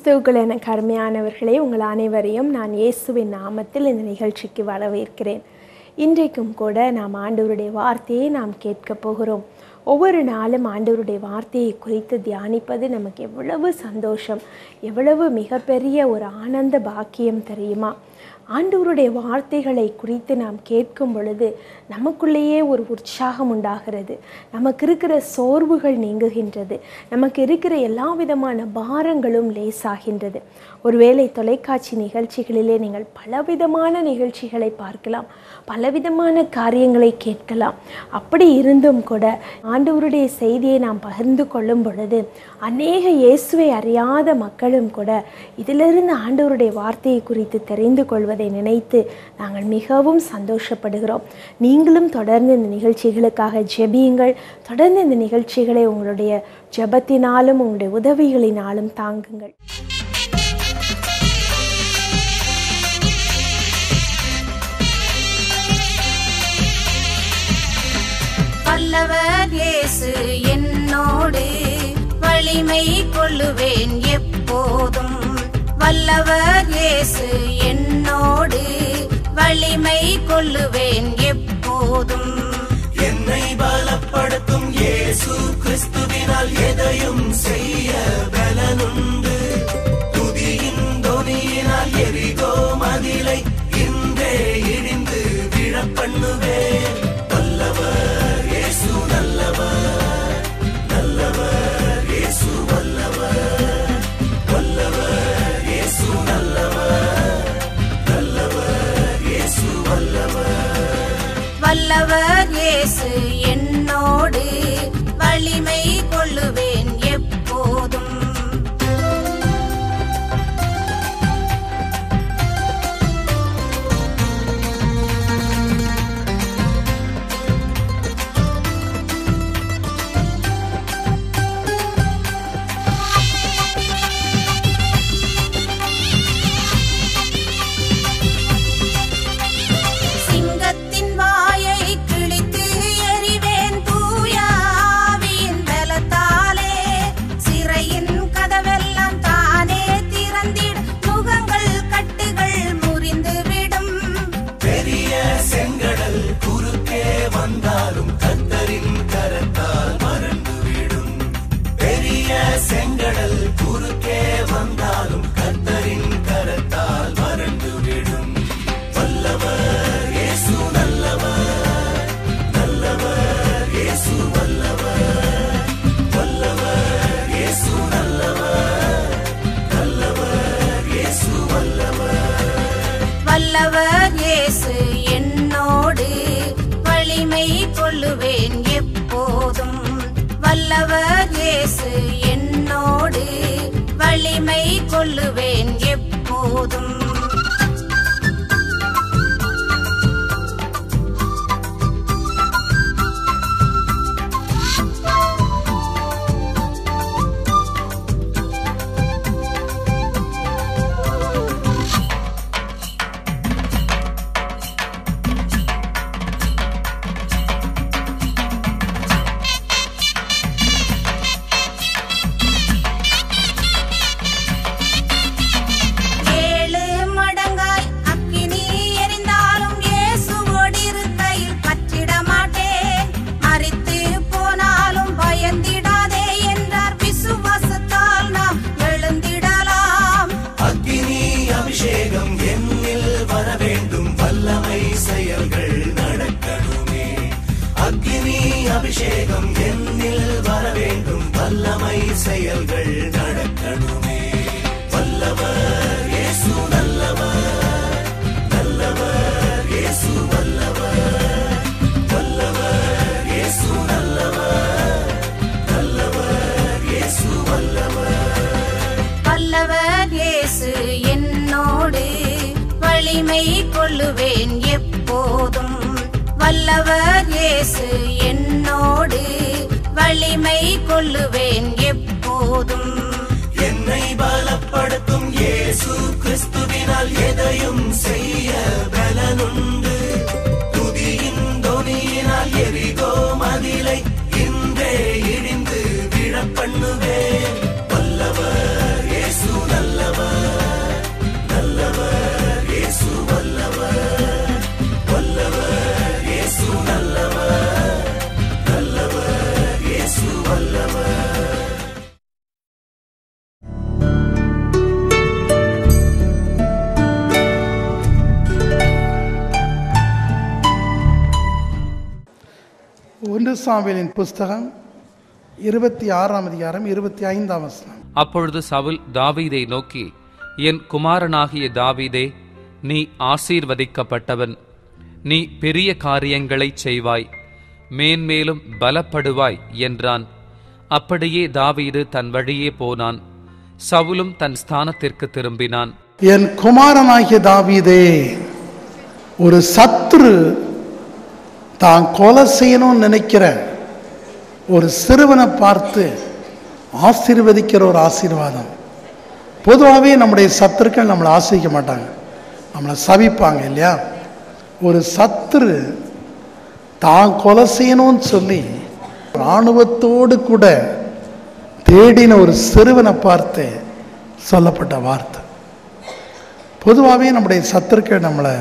கிறிஸ்துவுக்குள் எனக்கு அருமையானவர்களே உங்கள் அனைவரையும் நான் இயேசுவின் நாமத்தில் இந்த நிகழ்ச்சிக்கு வரவேற்கிறேன் இன்றைக்கும் கூட நாம் ஆண்டவருடைய வார்த்தையை நாம் கேட்க போகிறோம் ஒவ்வொரு நாளும் ஆண்டவருடைய வார்த்தையை குறித்து தியானிப்பது நமக்கு எவ்வளவு சந்தோஷம் எவ்வளவு மிகப்பெரிய ஒரு ஆனந்த பாக்கியம் தெரியுமா ஆண்டவருடைய வார்த்தைகளை குறித்து நாம் கேட்கும் பொழுது நமக்குள்ளேயே ஒரு உற்சாகம் உண்டாகிறது நமக்கு இருக்கிற சோர்வுகள் நீங்குகின்றது நமக்கு இருக்கிற எல்லா விதமான பாரங்களும் லேசாகின்றது ஒருவேளை தொலைக்காட்சி நிகழ்ச்சிகளிலே நீங்கள் பலவிதமான நிகழ்ச்சிகளை பார்க்கலாம் பலவிதமான காரியங்களை கேட்கலாம் அப்படி இருந்தும் கூட ஆண்டவருடைய செய்தியை நாம் பகிர்ந்து கொள்ளும் பொழுது அநேக இயேசுவை அறியாத மக்களும் கூட இதிலிருந்து ஆண்டவருடைய வார்த்தையை குறித்து தெரிந்து கொள்வதை நினைத்து நாங்கள் மிகவும் சந்தோஷப்படுகிறோம் நீங்களும் தொடர்ந்து இந்த நிகழ்ச்சிகளுக்காக ஜெபியுங்கள் தொடர்ந்து இந்த நிகழ்ச்சிகளை உங்களுடைய ஜெபத்தினாலும் உங்களுடைய உதவிகளினாலும் தாங்குங்கள் வல்லவர் இயேசு என்னோடு வலிமை கொள்ளுவேன் எப்போதும் வல்லவர் இயேசு என்னோடு வலிமை கொள்ளுவேன் எப்போதும் என்னை பலப்படுத்தும் இயேசு கிறிஸ்துவினால் எதையும் செய்ய பலனுண்டு துதியின் தொனியினால் எரிகோ மதிலை இன்றே இடிந்து விழப்பண்ணுவேன் வல்லவர் இயேசு நல்லவர் நல்லவர் இயேசு வல்லவர் வல்லவர் இயேசு நல்லவர் நல்லவர் இயேசு வல்லவர் வல்லவர் இயேசு என்னோடு வலிமை கொள்ளுவேன் எப்போதும் சிங்கத்தின் வாயை கிழித்து எறிவேன் தூய ஆவியின் பலத்தாலே சிறையின் கதவெல்லாம் தானே திறந்திட நுகங்கள் கட்டுகள் முறிந்துவிடும் பெரிய செங்கடல் குறுக்கே வந்தாலும் கத்தரின் கரத்தால் மறந்துவிடும் பெரிய செங்கடல் குறுக்கே வந்தாலும் கத்தரின் கரத்தால் மறந்துவிடும் வல்லவர் இயேசு நல்லவர் நல்லவர் இயேசு வல்லவர் வல்லவர் இயேசு நல்லவர் நல்லவர் இயேசு வல்லவர் வல்லவர் இயேசு என்னோடு வலிமை கொள்ளுவேன் எப்போதும் வல்லவர் இயேசு என்னோடு வலிமை கொள்ளுவேன் எப்போதும் ஏழு மடங்காய் அக்கினி எரிந்தாலும் இயேசுவோடு இருக்கையில் பற்றிட மாட்டேன் மறித்து போனாலும் பயந்திடாதே என்றார் விசுவாசத்தால் நாம் எழுந்திடலாம் அக்கினி அபிஷேகம் என்னில் வர வேண்டும் வல்லமை செயல்கள் நடக்கணுமே அக்கினி அபிஷேகம் என்னில் வர வேண்டும் வல்லமை செயல்கள் நடக்கணுமே வல்லவர் இயேசு நல்லவர் நல்லவர் இயேசு வல்லவர் வல்லவர் இயேசு நல்லவர் நல்லவர் இயேசு வல்லவர் வல்லவர் இயேசு என்னோடு வலிமை கொள்ளுவேன் எப்போதும் வல்லவர் இயேசு என்னோடு வலிமை கொள்ளுவேன் எப்போதும் என்னை பலப்படுத்தும் இயேசு கிறிஸ்துவினால் எதையும் செய்ய பலனுண்டு துதியின் தொனியினால் எரிகோ மதிலை இன்றே இடிந்து விழப்பண்ணுவேன் வல்லவர் இயேசு நல்ல ஒன்று சாமுவேலின் புஸ்தகம் இருபத்தி ஆறாம் அதிகாரம் இருபத்தி ஐந்தாம் வசனம் அப்பொழுது சவுல் தாவீதை நோக்கி என் குமாரனாகிய தாவீதே நீ ஆசீர்வதிக்கப்பட்டவன் நீ பெரிய காரியங்களைச் செய்வாய் மேன்மேலும் பலப்படுவாய் என்றான் அப்படியே தாவீது தன் வழியே போனான் சவுலும் தன் ஸ்தானத்திற்கு திரும்பினான் என் குமாரனாகிய தாவீதே ஒரு சத்துரு தான் கொலை செய்யணும்னு நினைக்கிற ஒரு சிறுவனை பார்த்து ஆசீர்வதிக்கிற ஒரு ஆசீர்வாதம் பொதுவாகவே நம்முடைய சத்துருக்கள் நம்மளை ஆசிரிக்க மாட்டாங்க நம்மளை சபிப்பாங்க இல்லையா ஒரு சத்துரு தான் கொலை செய்யணும்னு சொல்லி இராணுவத்தோடு கூட தேடின ஒரு சிறுவனை பார்த்து சொல்லப்பட்ட வார்த்தை பொதுவாகவே நம்முடைய சத்துருக்கள் நம்மளை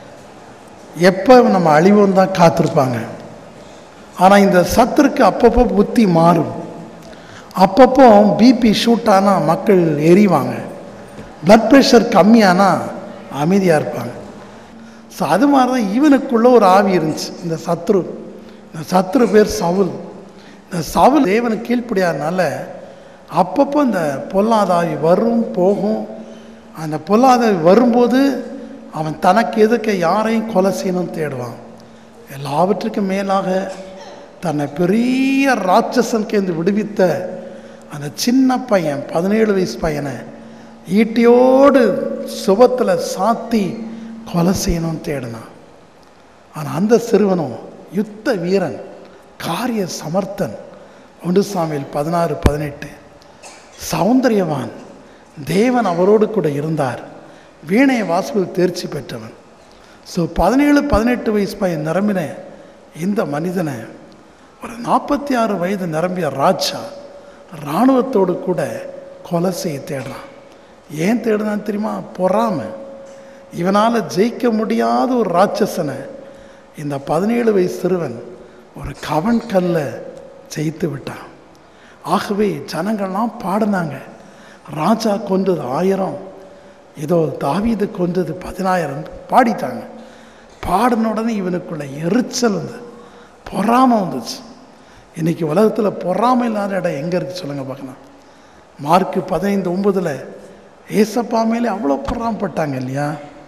எப்போ நம்ம அழிவோம் தான் காத்திருப்பாங்க ஆனால் இந்த சத்துருக்கு அப்பப்போ புத்தி மாறும் அப்பப்போ பிபி ஷூட் ஆனால் மக்கள் எரிவாங்க blood ப்ரெஷர் கம்மியானால் அமைதியாக இருப்பாங்க ஸோ அது மாதிரி தான் இவனுக்குள்ள ஒரு ஆவி இருந்துச்சு இந்த சத்ரு இந்த சத்ரு பேர் சவுல் இந்த சவுல் தேவனுக்கு கீழ்ப்படியாதனால அப்பப்போ இந்த பொல்லாத ஆவி வரும் போகும் அந்த பொல்லாத ஆவி வரும்போது அவன் தனக்கு எதுக்க யாரையும் கொலை செய்யணும்னு தேடுவான் எல்லாவற்றுக்கும் மேலாக தன்னை பெரிய ராட்சசனுக்கு விடுவித்த அந்த சின்ன பையன் பதினேழு வயசு பையனை ஈட்டியோடு சுபத்தில் சாத்தி கொலை செய்யணும்னு தேடினான் ஆனால் அந்த சிறுவனும் யுத்த வீரன் காரிய சமர்த்தன் ஒன்று சாமியில் பதினாறு பதினெட்டு சௌந்தரியவான் தேவன் அவரோடு கூட இருந்தார் வீணையை வாசிப்பில் தேர்ச்சி பெற்றவன் ஸோ பதினேழு பதினெட்டு வயசு பையன் நிரம்பின இந்த மனிதனை ஒரு நாற்பத்தி ஆறு வயது நிரம்பிய ராஜா இராணுவத்தோடு கூட கொலை செய்ய தேடுறான் ஏன் தேடுனான்னு தெரியுமா பொறாமை இவனால் ஜெயிக்க முடியாத ஒரு ராட்சசனை இந்த பதினேழு வயசு சிறுவன் ஒரு கவன் கல்ல ஜெயித்து விட்டான் ஆகவே ஜனங்கள்லாம் பாடினாங்க ராஜா கொன்றது ஆயிரம் ஏதோ தாவீது கொன்றது பதினாயிரம் பாடிட்டாங்க பாடின உடனே இவனுக்குள்ள எரிச்சல் வந்து பொறாமை வந்துச்சு இன்னைக்கு உலகத்தில் பொறாமை இல்லாத இடம் எங்கே இருக்குது சொல்லுங்கள் பார்க்கலாம் மார்க்கு பதினைந்து ஒன்பதில் ஏசப்பா மேலே அவ்வளோ பொறாமப்பட்டாங்க இல்லையா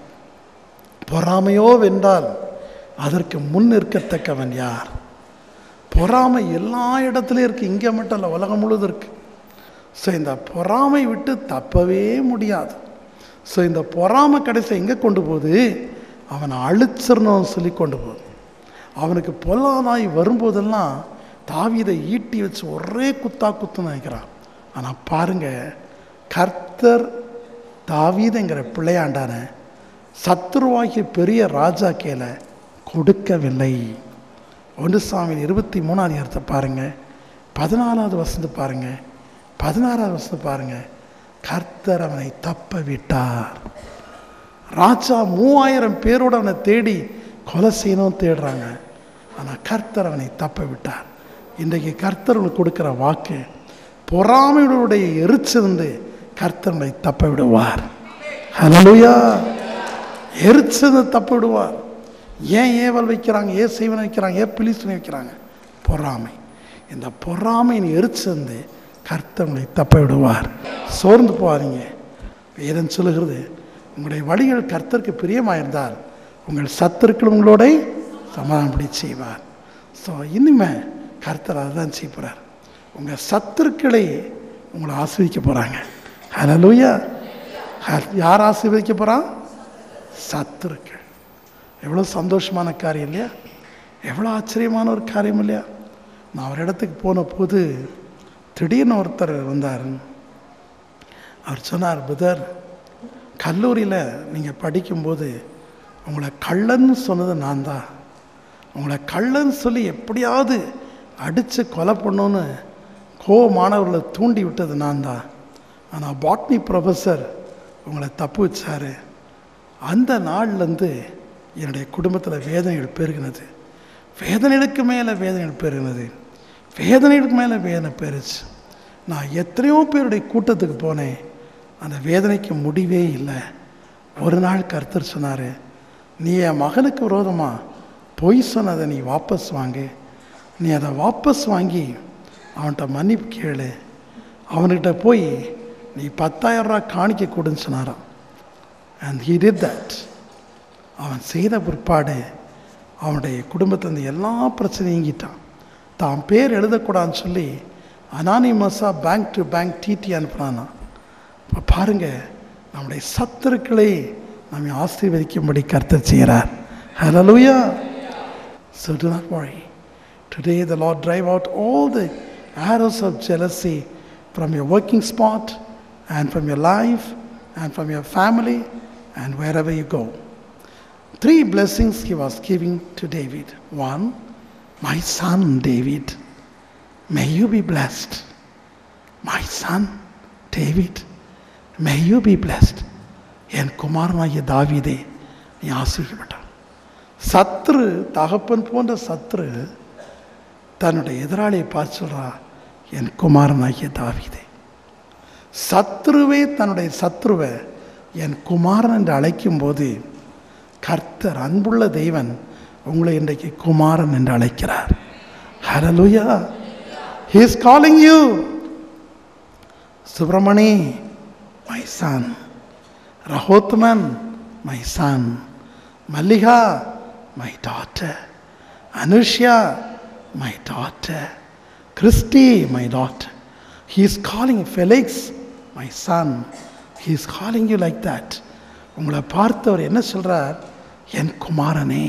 பொறாமையோ வென்றால் அதற்கு முன் இருக்கத்தக்கவன் யார் பொறாமை எல்லா இடத்துலையும் இருக்குது இங்கே மட்டும் இல்லை உலகம் முழுவதும் இருக்குது ஸோ இந்த பொறாமை விட்டு தப்பவே முடியாது ஸோ இந்த பொறாமை கடைசி எங்கே கொண்டு போகுது அவனை அழிச்சிடணும்னு சொல்லி கொண்டு போகுது அவனுக்கு பொல்லாதாய் வரும்போதெல்லாம் தாவீதை ஈட்டி வச்சு ஒரே குத்தா குத்துன்னு நினைக்கிறான் ஆனால் பாருங்க கர்த்தர் தாவீதுங்கிற பிள்ளையாண்டான சத்துருவாகிய பெரிய ராஜா கேல கொடுக்கவில்லை ஒன்று சாமியில் இருபத்தி மூணாவது இடத்தை பாருங்க பதினாலாவது வசந்து பாருங்க பதினாறாவது வசந்து பாருங்க கர்த்தர் அவனை தப்ப விட்டார் ராஜா மூவாயிரம் பேரோடு அவனை தேடி கொலை செய்யணும் தேடுறாங்க ஆனால் கர்த்தர் அவனை தப்ப விட்டார் இன்றைக்கு கர்த்தர் உங்களுக்கு கொடுக்குற வாக்கு பொறாமையுடைய எரிச்சிருந்து கர்த்தர் உங்களை தப்ப விடுவார் ஹலலுயா எரிச்சது தப்ப விடுவார் ஏன் ஏவல் வைக்கிறாங்க ஏன் செய்வனை வைக்கிறாங்க ஏன் பிலிசனை வைக்கிறாங்க பொறாமை இந்த பொறாமையின் எரிச்சிருந்து கர்த்தர் உங்களை தப்ப விடுவார் சோர்ந்து போகாதீங்க வேதம் சொல்லுகிறது உங்களுடைய வழிகள் கர்த்தருக்கு பிரியமாக இருந்தால் உங்கள் சத்துருக்கள் உங்களோட சமாதானப்படி செய்வார் ஸோ இனிமே கர்த்தர் அதை தான் செய்ய போகிறார் உங்கள் சத்துருக்களை உங்களை ஆஸ்வதிக்க போகிறாங்க ஹலலூயா யார் ஆசீர்வதிக்க போகிறான் சத்துருக்கள் எவ்வளோ சந்தோஷமான காரியம் இல்லையா எவ்வளோ ஆச்சரியமான ஒரு காரியம் இல்லையா நான் ஒரு இடத்துக்கு போன போது திடீர்னு ஒருத்தர் வந்தார் அவர் சொன்னார் புதர் கல்லூரியில் நீங்கள் படிக்கும்போது உங்களை கள்ளன்னு சொன்னது நான் தான் உங்களை கள்ளன்னு சொல்லி எப்படியாவது அடித்து கொலை பண்ணோன்னு கோ மாணவர்களை தூண்டி விட்டது நான் தான் ஆனால் பாட்னி ப்ரொஃபஸர் உங்களை தப்பு வச்சாரு அந்த நாள்லேருந்து என்னுடைய குடும்பத்தில் வேதனைகள் பெருகினது வேதனைகளுக்கு மேலே வேதனைகள் பெருகினது வேதனைகளுக்கு மேலே வேதனை பெருச்சு நான் எத்தனையோ பேருடைய கூட்டத்துக்கு போனேன் அந்த வேதனைக்கு முடிவே இல்லை ஒரு நாள் கருத்தர் சொன்னார் நீ என் மகனுக்கு விரோதமாக பொய் சொன்னதை நீ வாபஸ் வாங்கு நீ அதை வாபஸ் வாங்கி அவன்கிட்ட மன்னிப்பு கேளு அவன்கிட்ட போய் நீ பத்தாயிரம் ரூபா காணிக்க கொடுன்னு சொன்னாராம் அண்ட் he did that அவன் செய்த பிற்பாடு அவனுடைய குடும்பத்திலேருந்து எல்லா பிரச்சனையும் நீங்கிட்டான் தான் பேர் எழுதக்கூடாதுன்னு சொல்லி அனானிமஸாக பேங்க் டு பேங்க் டிடி அனுப்புனானா இப்போ பாருங்கள் நம்முடைய சத்துருக்களை நம்மை ஆசீர்வதிக்கும்படி கர்த்தர் செய்கிறார் ஹalleluya so do not worry today the lord drive out all the arrows of jealousy from your working spot and from your life and from your family and wherever you go three blessings he was giving to david one my son david may you be blessed my son david may you be blessed என் குமாரனாகிய தாவீதே நீ ஆசிரியப்பட்டான் சத்ரு தகப்பன் போன்ற சத்ரு தன்னுடைய எதிராளியை பார்த்து சொல்றா என் குமாரனாகிய தாவீதே சத்ருவே தன்னுடைய சத்ருவை என் குமாரன் என்று அழைக்கும்போது கர்த்தர் அன்புள்ள தெய்வன் உங்களை இன்றைக்கு குமாரன் என்று அழைக்கிறார் hallelujah he is calling you Subramani my son Rahothman my son Mallika my daughter Anushya my daughter Christy my daughter he is calling felix my son he is calling you like that உங்களை பார்த்தவர் என்ன சொல்றார் என் குமாரனே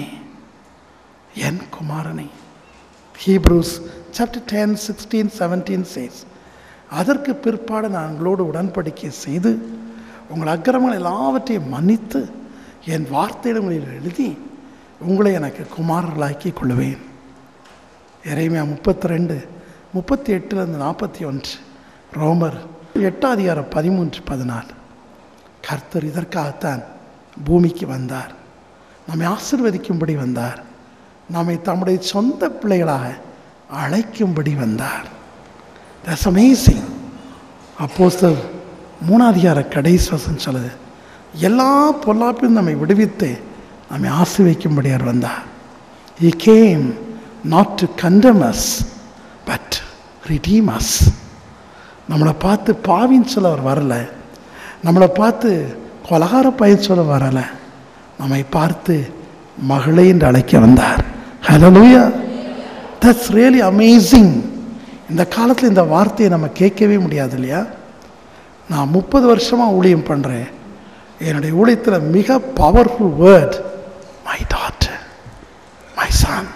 என் குமாரனே Hebrews chapter ten sixteen seventeen says அதற்கு பிற்பாடு நான் உங்களோடு உடன்படிக்கை செய்து உங்கள் அக்கிரமங்கள் எல்லாவற்றையும் மன்னித்து என் வார்த்தையிடங்களில் எழுதி உங்களை எனக்கு குமாரர்களாக்கி கொள்வேன் இறைமையா முப்பத்தி ரெண்டு முப்பத்தி எட்டுலேருந்து நாற்பத்தி ஒன்று ரோமர் எட்டாம் அதிகாரம் பதிமூன்று பதினாலு கர்த்தர் இதற்காகத்தான் பூமிக்கு வந்தார் நம்மை ஆசிர்வதிக்கும்படி வந்தார் நம்மை தம்முடைய சொந்த பிள்ளைகளாக அழைக்கும்படி வந்தார் தட்ஸ் அமேசிங் அப்போஸ்தலர் மூணாதிகார கடைசி வசனம் சொல்லுது எல்லா பொல்லாப்பிலும் நம்மை விடுவித்து நம்மை ஆசிர்வதிக்கும்படி அவர் வந்தார் He came not to condemn us but redeem us நம்மளை பார்த்து பாவின்னு சொல்ல அவர் வரல நம்மளை பார்த்து கொலகார பையன் சொல்ல வரலை நம்மை பார்த்து மகளே என்று அழைக்க வந்தார் ஹலலூயா தட்ஸ் ரியலி அமேசிங் இந்த காலத்தில் இந்த வார்த்தையை நம்ம கேட்கவே முடியாது இல்லையா நான் முப்பது வருஷமாக ஊழியம் பண்ணுறேன் என்னுடைய ஊழியத்தில் மிக powerful word my daughter my son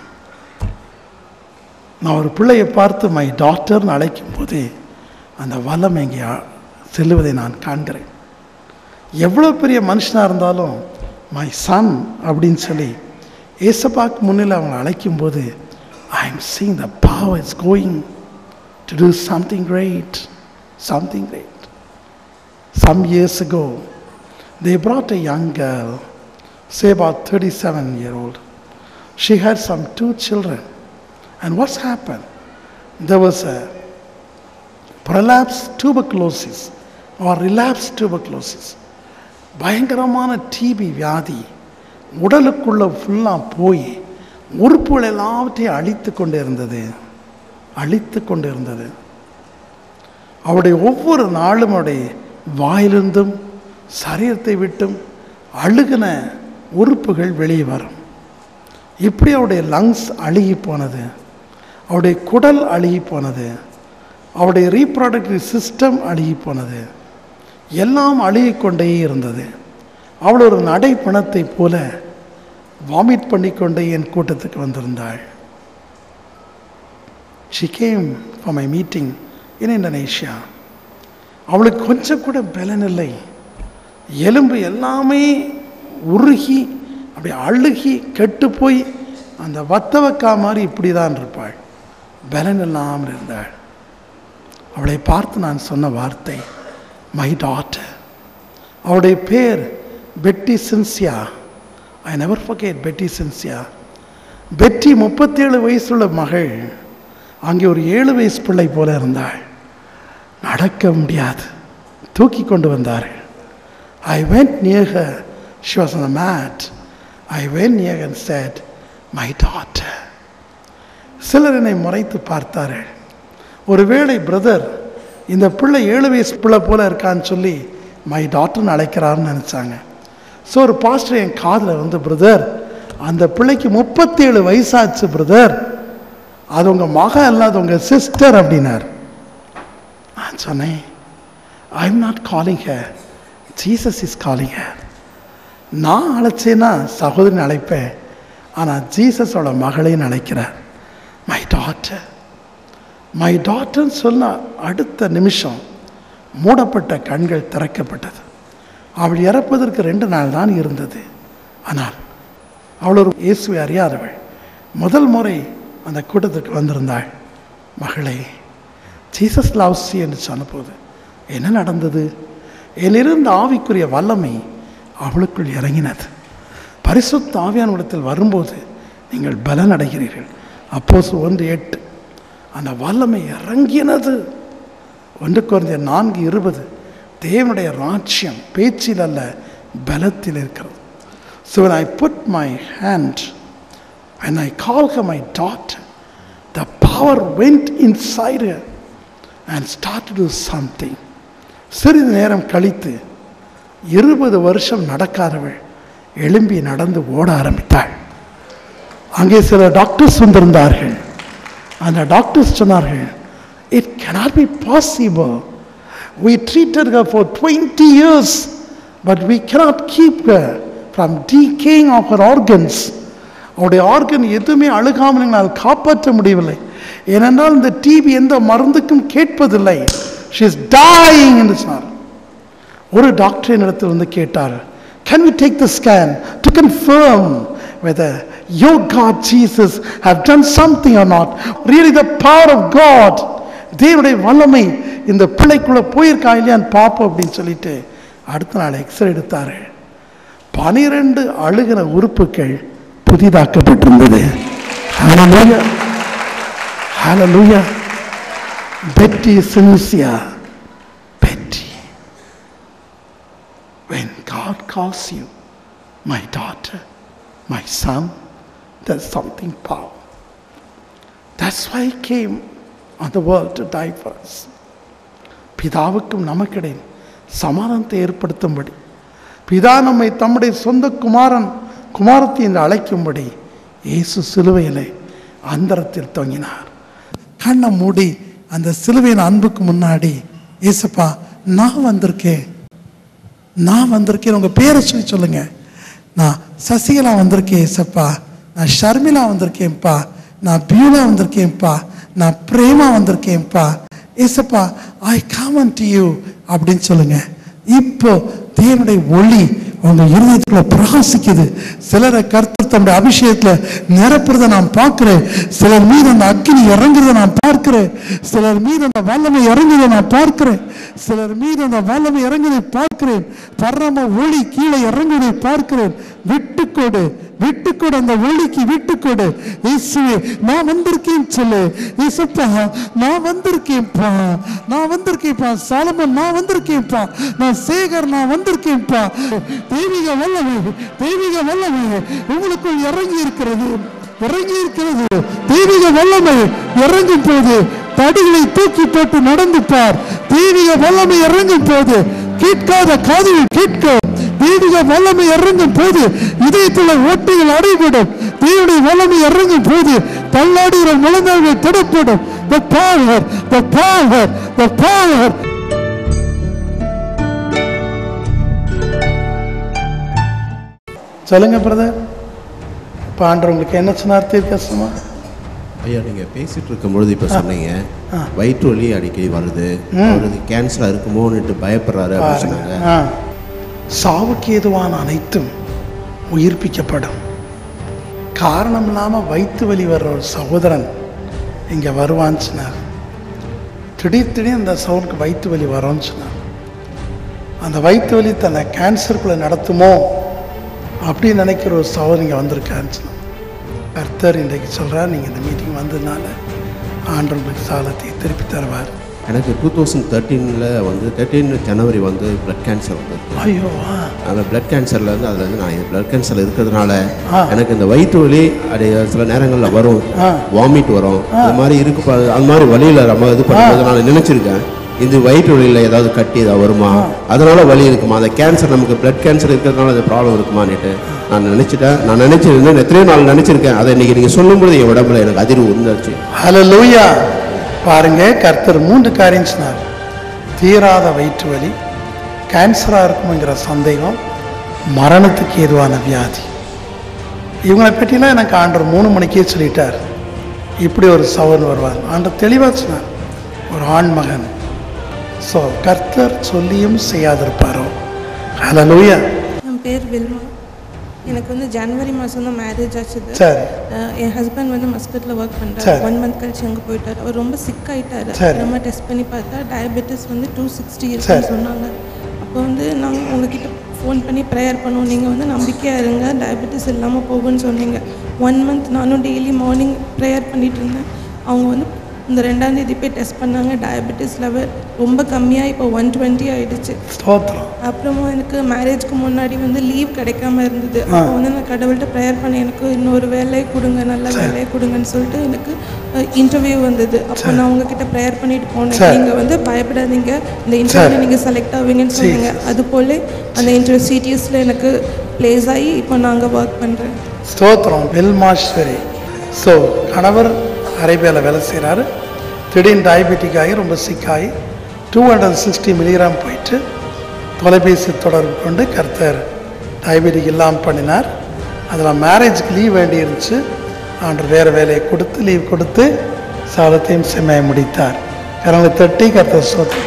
நான் ஒரு பிள்ளையை பார்த்து மை டாட்டர்னு அழைக்கும் போதே அந்த வல்லம் எங்கே செல்லுவதை நான் காண்கிறேன் எவ்வளோ பெரிய மனுஷனாக இருந்தாலும் மை சன் அப்படின்னு சொல்லி ஏசப்பாக்கு முன்னில் அவங்க அழைக்கும்போது I am seeing the power is going to do something great something great some years ago they brought a young girl say about 37 year old she had some two children and what's happened there was a prolapse tuberculosis or relapse tuberculosis பயங்கரமான TB வியாதி உடலுக்குள்ள ஃபுல்லாக போய் உறுப்புகள் எல்லாவற்றையும் அழித்து கொண்டு இருந்தது அழித்து கொண்டு இருந்தது அவருடைய ஒவ்வொரு நாளும் அவருடைய வாயிலிருந்தும் சரீரத்தை விட்டும் அழுகின உறுப்புகள் வெளியே வரும் இப்படி அவருடைய லங்ஸ் அழுகி போனது அவருடைய குடல் அழுகி போனது அவருடைய ரீப்ராடக்டிவ் சிஸ்டம் அழுகி போனது எல்லாம் அழுகிக்கொண்டே இருந்தது அவள் ஒரு நடை பிணத்தை போல வாமிட் பண்ணிக்கொண்டே என் கூட்டத்துக்கு வந்திருந்தாள் she came for my meeting in Indonesia அவளுக்கு கொஞ்சம் கூட பலன் இல்லை எலும்பு எல்லாமே உருகி அப்படி அழுகி கெட்டு போய் அந்த வத்தவக்கா மாதிரி இப்படி தான் இருப்பாள் பலன் இல்லாமல் இருந்தாள் அவளை பார்த்து நான் சொன்ன வார்த்தை மை டாட்டர் அவருடைய பேர் பெட்டி சின்சியா ஐ நெவர் ஃபர்கெட் பெட்டி சின்சியா பெட்டி முப்பத்தேழு வயசுள்ள மகள் அங்கே ஒரு ஏழு வயசு பிள்ளை போல இருந்தாள் நடக்க முடியாது தூக்கி கொண்டு வந்தார்கள் I went near her she was on the mat I went near and said my daughter சிலர் என்னை முறைத்து பார்த்தார்கள் ஒருவேளை பிரதர் இந்த பிள்ளை ஏழு வயசு பிள்ளை போல இருக்கான்னு சொல்லி மை டாக்டர்னு அழைக்கிறாருன்னு நினச்சாங்க ஸோ ஒரு பாஸ்டர் என் காதில் வந்து பிரதர் அந்த பிள்ளைக்கு முப்பத்தேழு வயசாச்சு பிரதர் அது உங்கள் மகன் இல்லை அது உங்கள் சிஸ்டர் அப்படின்னார் நான் சொன்னேன் I am not calling her Jesus is calling her நான் அழைச்சேன்னா சகோதரன் அழைப்பேன் ஆனால் ஜீசஸோட மகளையும் அழைக்கிறார் மை டாட்டர் மை டாட்டர்னு சொன்ன அடுத்த நிமிஷம் மூடப்பட்ட கண்கள் திறக்கப்பட்டது அவள் இறப்பதற்கு ரெண்டு நாள் தான் இருந்தது ஆனால் அவள் ஒரு இயேசுவை அறியாதவள் முதல் முறை அந்த கூட்டத்திற்கு வந்திருந்தாள் மகளே ஜீசஸ் லவ்ஸ் என்று சொன்னபோது என்ன நடந்தது என்னிருந்த ஆவிக்குரிய வல்லமை அவளுக்குள் இறங்கினது பரிசுத்த ஆவியானவிடத்தில் வரும்போது நீங்கள் பலன் அடைகிறீர்கள் அப்போஸ் ஒன்று எட்டு அந்த வல்லமை இறங்கினது ஒன்று குறைந்த நான்கு இருபது தேவனுடைய ராஜ்யம் பேச்சில் அல்ல பலத்தில் இருக்கிறது so when I put my hand when I call her my daughter the power went inside her and started to do something சிறிது நேரம் கழித்து இருபது வருஷம் நடக்காதவள் எழும்பி நடந்து ஓட ஆரம்பித்தாள் அங்கே சில டாக்டர்ஸ் வந்திருந்தார்கள் அந்த டாக்டர்ஸ் சொன்னார்கள் it cannot be possible we treated her for 20 years but we cannot keep her from decaying of her organs அவருடைய ஆர்கன் எதுவுமே அழுகாமல் எங்களால் காப்பாற்ற முடியவில்லை ஏனென்றால் இந்த டிவி எந்த மருந்துக்கும் கேட்பதில்லை ஷி இஸ் dying என்று சொன்னார் ஒரு டாக்டரின் இடத்தில் வந்து கேட்டார் can we take the scan to confirm whether your God Jesus have done something or not really the power of God தேவனுடைய வல்லமை இந்த பிள்ளைக்குள்ள போயிருக்கா இல்லையான்னு பார்ப்போம் அப்படின்னு சொல்லிட்டு அடுத்த நாள் எக்ஸ்ரே எடுத்தாரு பனிரெண்டு அழுகிற உறுப்புகள் புதிதாக்கப்பட்டிருந்தது Hallelujah. Hallelujah. Betty Sinusia. Betty. When God calls you, my daughter, my son, there's something powerful. That's why he came on the world to die for us. பிதாவுக்கும் நமக்கிடையில் சமாதானத்தை ஏற்படுத்தும்படி பிதா நம்மை தம்முடைய சொந்த குமாரன் குமாரத்தை என்று அழைக்கும்படி இயேசு சிலுவையிலே அந்தரத்தில் தொங்கினார் கண்ணை மூடி அந்த சிலுவையின் அன்புக்கு முன்னாடி ஏசப்பா நான் வந்திருக்கேன் நான் வந்திருக்கேன் உங்கள் பேரை சொல்லி சொல்லுங்க நான் சசிகலா வந்திருக்கேன் ஏசப்பா நான் ஷர்மிளா வந்திருக்கேன்ப்பா நான் பியூலா வந்திருக்கேன்ப்பா நான் பிரேமா வந்திருக்கேன்ப்பா ஏசப்பா ஐ காமன் டு யூ அப்படின்னு சொல்லுங்க இப்போ தேவனுடைய ஒளி உங்க இருதயத்துல பிரகாசிக்குது சிலரை கர்த்தர் தம்முடைய அபிஷேகத்துல நிரப்புறத நான் பார்க்கிறேன் சிலர் மீது அந்த அக்கினி இறங்குறத நான் பார்க்கிறேன் சிலர் மீது அந்த வல்லமை இறங்குறத நான் பார்க்கிறேன் சிலர் மீது அந்த வல்லமை இறங்குவதை பார்க்கிறேன் பரம ஒளி கீழே இறங்குவதை பார்க்கிறேன் விட்டுக்கொடு விட்டுக்கொடு அந்த ஒளிக்கு விட்டுக்கொடு இயேசுவே நான் வந்திருக்கேன் சொல்லு இயேசுப்பா நான் வந்திருக்கேன்ப்பா நான் வந்திருக்கேன்ப்பா சாலமன் நான் வந்திருக்கேன்ப்பா நான் சேகர் நான் வந்திருக்கேன்ப்பா தெய்வீக வல்லமை தெய்வீக வல்லமை உங்களுக்குள் இறங்கி இருக்கிறது இறங்கி இருக்கிறது தெய்வீக வல்லமை இறங்கும் போது தடிகளை தூக்கி போட்டு நடந்து பார் தெய்வீக வல்லமை இறங்கும் போது கேட்காத காதுகள் கேட்கும் தெய்வீக வல்லமை இறங்கும் போது இதயத்தில் ஓட்டைகள் அடைபடும் தேவனுடைய வல்லமை இறங்கும் போது தள்ளாடுகிற முழங்கால்கள் திடப்படும் the power the power the power சொல்லுங்க பிரதர் இப்போ ஆண்டவங்களுக்கு என்ன சொன்னார் தீர்க்கசமா ஐயா நீங்கள் பேசிட்டு இருக்கும்பொழுது இப்போ சொன்னீங்க வயிற்று வலி அடிக்கடி வருது அவருக்கு கேன்சராக இருக்குமோன்னுட்டு பயப்படுறாரு அப்படின்னு சொன்னாங்க ஆ. சாவுக்கு ஏதுவான அனைத்தும் உயிர்ப்பிக்கப்படும் காரணம் இல்லாமல் வயிற்று வலி வர்ற ஒரு சகோதரன் இங்கே வருவான்னு சொன்னார் திடீர் திடீர் அந்த சவுனுக்கு வயிற்று வலி வரும்னு சொன்னார் அந்த வயிற்று வலி தன்னை கேன்சருக்குள்ளே நடத்துமோ அப்படின்னு நினைக்கிற ஒரு சகோதரன் இங்கே வந்திருக்காருன்னு சொன்னார் கர்த்தர் இன்றைக்கு சொல்கிறார் நீங்கள் இந்த மீட்டிங் வந்ததுனால ஆண்டவர்களுக்கு சாலத்தை திருப்பி தருவார் எனக்கு டூ தௌசண்ட் தேர்ட்டீனில் வந்து தேர்ட்டீன் ஜனவரி வந்து பிளட் கேன்சர் வந்தது ஐயோ ஆ. அந்த பிளட் கேன்சரில் வந்து அதில் வந்து நான் பிளட் கேன்சர் இருக்கிறதுனால ஆ. எனக்கு இந்த வயிற்று வலி அது சில நேரங்களில் வரும் ஆ. வாமிட் வரும் அது மாதிரி இருக்கு பா- அது மாதிரி வலியில் நம்ம இது பண்ணும்போது நான் நினச்சிருக்கேன் இது வயிற்று வலியில் ஏதாவது கட்டி ஏதாவது வருமா அதனால வலி இருக்குமா அந்த கேன்சர் நமக்கு பிளட் கேன்சர் இருக்கிறதுனால அது ப்ராப்ளம் இருக்குமான்னுட்டு நான் நினச்சிட்டேன் நான் நினச்சிருந்தேன் எத்தனையோ நாள் நினச்சிருக்கேன் அதை இன்னைக்கு நீங்கள் சொல்லும்போது என் உடம்புல எனக்கு அதிர்வு உண்டாச்சு ஹalleluya பாருங்க கர்த்தர் மூன்று காரியம் சொன்னார் தீராத வயிற்று வலி கேன்சராக இருக்குங்கிற சந்தேகம் மரணத்துக்கு ஏதுவான வியாதி இவங்களை பற்றிலாம் எனக்கு ஆண்டவர் மூணு மணிக்கே சொல்லிட்டார் இப்படி ஒரு சவன் வருவார் ஆண்டவர் தெளிவாக சொன்னார் ஒரு ஆண் மகன் ஸோ கர்த்தர் சொல்லியும் செய்யாதிருப்பாரோ ஹalleluya என் பேர் வில்மா எனக்கு வந்து ஜனவரி மாதம் தான் மேரேஜ் ஆச்சுது சரி அஹ் என் ஹஸ்பண்ட் வந்து மஸ்கட்டில் ஒர்க் பண்ணுறாரு சரி. ஒன் மந்த் கழிச்சு அங்கே போயிட்டார் அவர் ரொம்ப சிக் ஆயிட்டாரு சரி. நம்ம டெஸ்ட் பண்ணி பார்த்தா டயபெட்டிஸ் வந்து டூ சிக்ஸ்டி சரி. இருக்குன்னு சொன்னாங்க அப்போ வந்து நாங்கள் உங்ககிட்ட ஃபோன் பண்ணி ப்ரேயர் பண்ணுவோம் நீங்கள் வந்து நம்பிக்கையாக இருங்க டயபெட்டிஸ் இல்லாமல் போகும்னு சொன்னீங்க ஒன் மந்த் நானும் டெய்லி மார்னிங் ப்ரேயர் பண்ணிட்டு இருந்தேன் அவங்க வந்து இந்த ரெண்டாம் தேதி போய் டெஸ்ட் பண்ணாங்க டயபெட்டிஸ் லெவல் ரொம்ப கம்மியாக இப்போ ஒன் டுவெண்ட்டி ஆயிடுச்சு ஸ்தோத்திரம் அப்புறமா எனக்கு மேரேஜ்க்கு முன்னாடி வந்து லீவ் கிடைக்காம இருந்தது அப்போ வந்து நான் கடவுள்கிட்ட ப்ரேயர் பண்ணி எனக்கு இன்னொரு வேலையை கொடுங்க நல்ல வேலையை கொடுங்கன்னு சொல்லிட்டு எனக்கு இன்டர்வியூ வந்தது அப்போ நான் உங்ககிட்ட ப்ரேயர் பண்ணிட்டு போனேன் சரி. நீங்கள் வந்து பயப்படாதீங்க இந்த இன்டர்வியூ நீங்கள் செலக்ட் ஆவீங்கன்னு சொன்னீங்க அது போல அந்த இன்டர்வியூ சிடிஎஸில் எனக்கு ப்ளேஸ் ஆகி இப்போ நாங்கள் ஒர்க் பண்ணுறேன் ஸ்தோத்திரம் வெல்மாஸ்வரி ஸோ கணவர் அரேபியாவில் வேலை செய்கிறாரு திடீர்னு டயபெட்டிக் ஆகி ரொம்ப சிக்காகி டூ ஹண்ட்ரட் சிக்ஸ்டி மில்லிகிராம் போயிட்டு தொலைபேசி தொடர்பு கொண்டு கர்த்தர் டயபெட்டிக் இல்லாமல் பண்ணினார் அதில் மேரேஜ்க்கு லீவ் வேண்டி இருந்துச்சு ஆண்டர் வேறு வேலையை கொடுத்து லீவ் கொடுத்து சாலத்தையும் செம்மையை முடித்தார் கரங்களை தட்டி கர்த்தர் சோத்து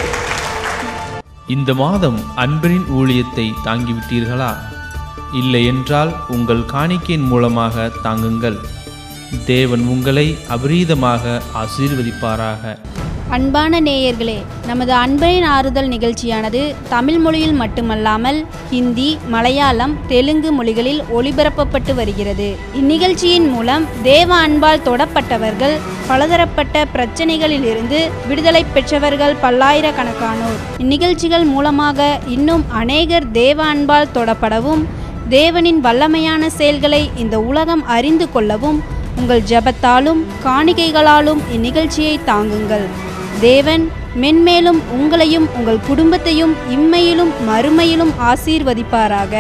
இந்த மாதம் அன்பரின் ஊழியத்தை தாங்கிவிட்டீர்களா இல்லை என்றால் உங்கள் காணிக்கையின் மூலமாக தாங்குங்கள் தேவன் உங்களை அபரீதமாக ஆசீர்வதிப்பாராக அன்பான நேயர்களே நமது அன்பரின் ஆறுதல் நிகழ்ச்சியானது தமிழ் மொழியில் மட்டுமல்லாமல் ஹிந்தி மலையாளம் தெலுங்கு மொழிகளில் ஒளிபரப்பப்பட்டு வருகிறது இந்நிகழ்ச்சியின் மூலம் தேவ அன்பால் தொடப்பட்டவர்கள் பலதரப்பட்ட பிரச்சனைகளிலிருந்து விடுதலை பெற்றவர்கள் பல்லாயிரக்கணக்கானோர் இந்நிகழ்ச்சிகள் மூலமாக இன்னும் அநேகர் தேவ அன்பால் தொடப்படவும் தேவனின் வல்லமையான செயல்களை இந்த உலகம் அறிந்து கொள்ளவும் உங்கள் ஜெபத்தாலும் காணிக்கைகளாலும் இந்நிகழ்ச்சியை தாங்குங்கள் தேவன் மென்மேலும் உங்களையும் உங்கள் குடும்பத்தையும் இம்மையிலும் மறுமையிலும் ஆசீர்வதிப்பாராக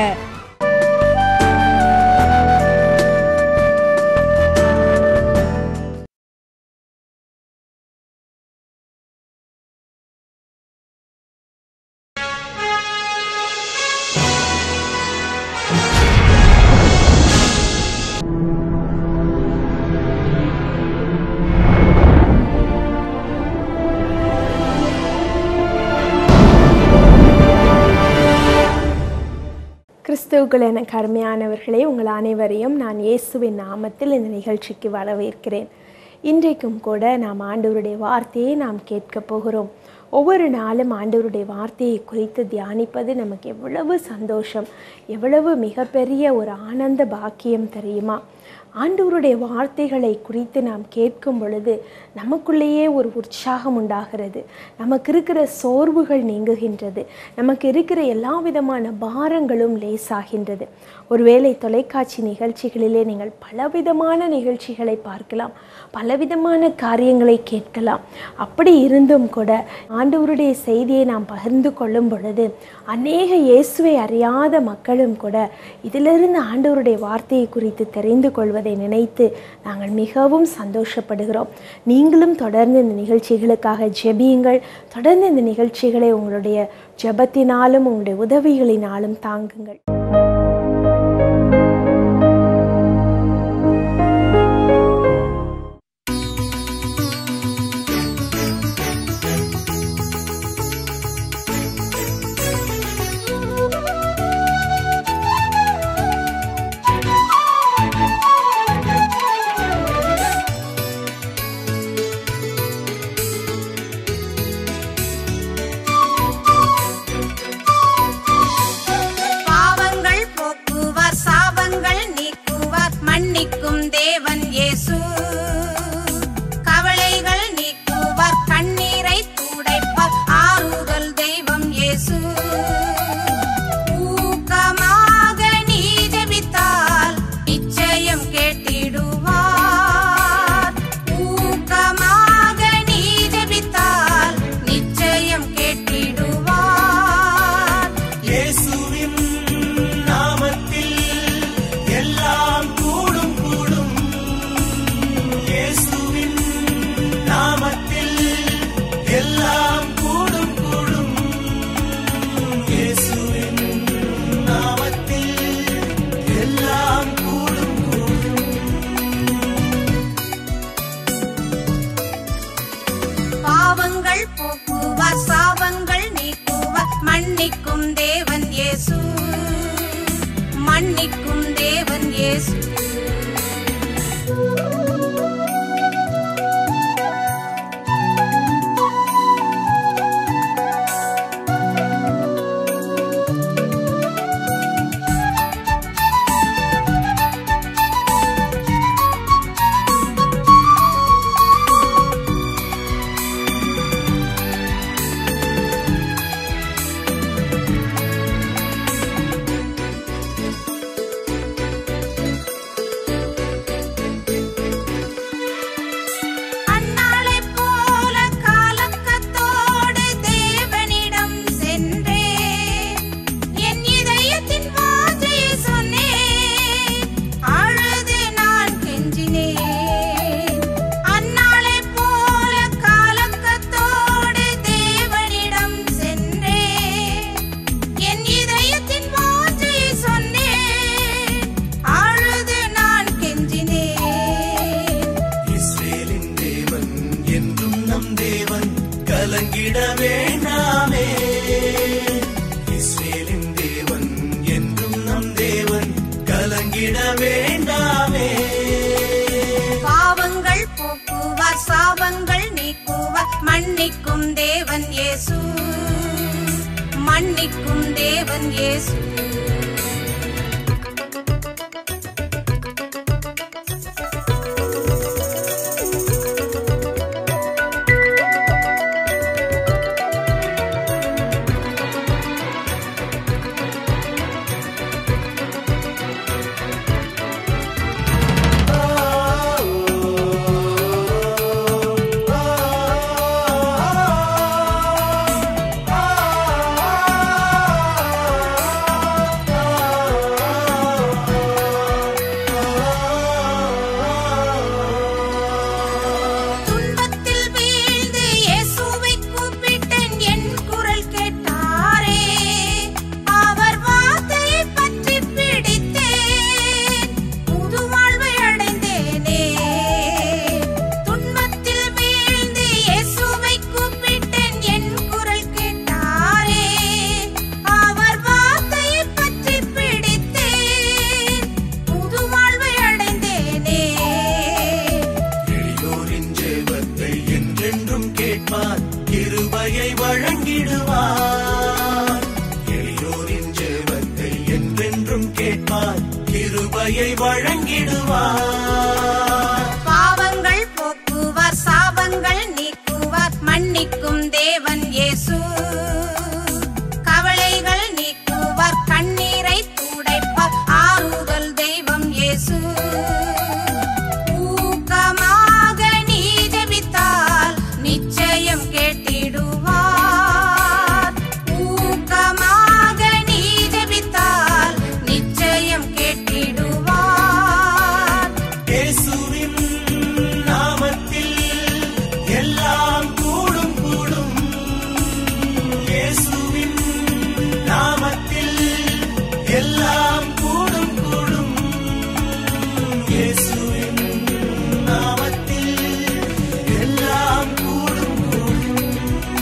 கிறிஸ்துவுக்குள் எனக்கு அருமையானவர்களே உங்கள் அனைவரையும் நான் இயேசுவின் நாமத்தில் இந்த நிகழ்ச்சிக்கு வரவேற்கிறேன் இன்றைக்கும் கூட நாம் ஆண்டவருடைய வார்த்தையை நாம் கேட்க போகிறோம் ஒவ்வொரு நாளும் ஆண்டவருடைய வார்த்தையை குறித்து தியானிப்பது நமக்கு எவ்வளவு சந்தோஷம் எவ்வளவு மிகப்பெரிய ஒரு ஆனந்த பாக்கியம் தெரியுமா ஆண்டவருடைய வார்த்தைகளை குறித்து நாம் கேட்கும் பொழுது நமக்குள்ளேயே ஒரு உற்சாகம் உண்டாகிறது நமக்கு இருக்கிற சோர்வுகள் நீங்குகின்றது நமக்கு இருக்கிற எல்லா விதமான பாரங்களும் லேசாகின்றது ஒருவேளை தொலைக்காட்சி நிகழ்ச்சிகளிலே நீங்கள் பலவிதமான நிகழ்ச்சிகளை பார்க்கலாம் பலவிதமான காரியங்களை கேட்கலாம் அப்படி இருந்தும் கூட ஆண்டவருடைய செய்தியை நாம் பகிர்ந்து கொள்ளும் பொழுது அநேக இயேசுவை அறியாத மக்களும் கூட இதிலிருந்து ஆண்டவருடைய வார்த்தையை குறித்து தெரிந்து கொள்வதை நினைத்து நாங்கள் மிகவும் சந்தோஷப்படுகிறோம் நீங்களும் தொடர்ந்து இந்த நிகழ்ச்சிகளுக்காக ஜெபியுங்கள் தொடர்ந்து இந்த நிகழ்ச்சிகளை உங்களுடைய ஜெபத்தினாலும் உங்களுடைய உதவிகளினாலும் தாங்குங்கள் பாவங்கள் கலங்கிட வேண்டாமே இஸ்ரேலின் தேவன் என்றும் நம் தேவன் கலங்கிட வேண்டாமே பாவங்கள் போக்குவார் சாபங்கள் நீக்குவார் மன்னிக்கும் தேவன் இயேசு மன்னிக்கும் தேவன் இயேசு துன்பத்தில் வீழ்ந்து இயேசுவை கூப்பிட்டேன் என் குரல் கேட்டாரே அவர் வார்த்தையை பற்றி பிடித்தேன் புது வாழ்வை அடைந்தேனே துன்பத்தில் வீழ்ந்து இயேசுவை கூப்பிட்டேன் என் குரல் கேட்டாரே அவர் வார்த்தையை பற்றி பிடித்தேன் புது வாழ்வை அடைந்தேனே எளியோரின் ஜெபத்தை என்றென்றும் கேட்பார் கிருபையை வழங்கிடுவார் எளியோரின் ஜெபத்தை என்றென்றும் கேட்பார் கிருபையை வழங்கிடுவார் பாவங்கள் போக்குவார் சாபங்கள் நீக்குவார் மன்னிக்கும் தேவன் இயேசு கவலைகள் நீக்குவார் கண்ணீரை துடைப்பார் ஆறுதல் தெய்வம் இயேசு ஊக்கமாக நீ ஜெபித்தால் நிச்சயம் கேட்டிடுவார் ஊக்கமாக நீ ஜெபித்தால் நிச்சயம் கேட்டிடுவார் இயேசுவின் நாமத்தில் எல்லாம் கூடும் கூடும் இயேசுவின் நாமத்தில் எல்லாம் கூடும் கூடும் இயேசுவின் நாமத்தில் எல்லாம் கூடும் கூடும்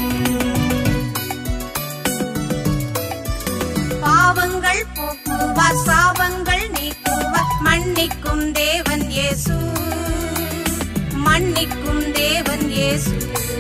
பாவங்கள் போக்குவார் சாபங்கள் நீக்குவார் மன்னிக்கும் தேவன் இயேசு மன்னிக்கும் தேவன் இயேசு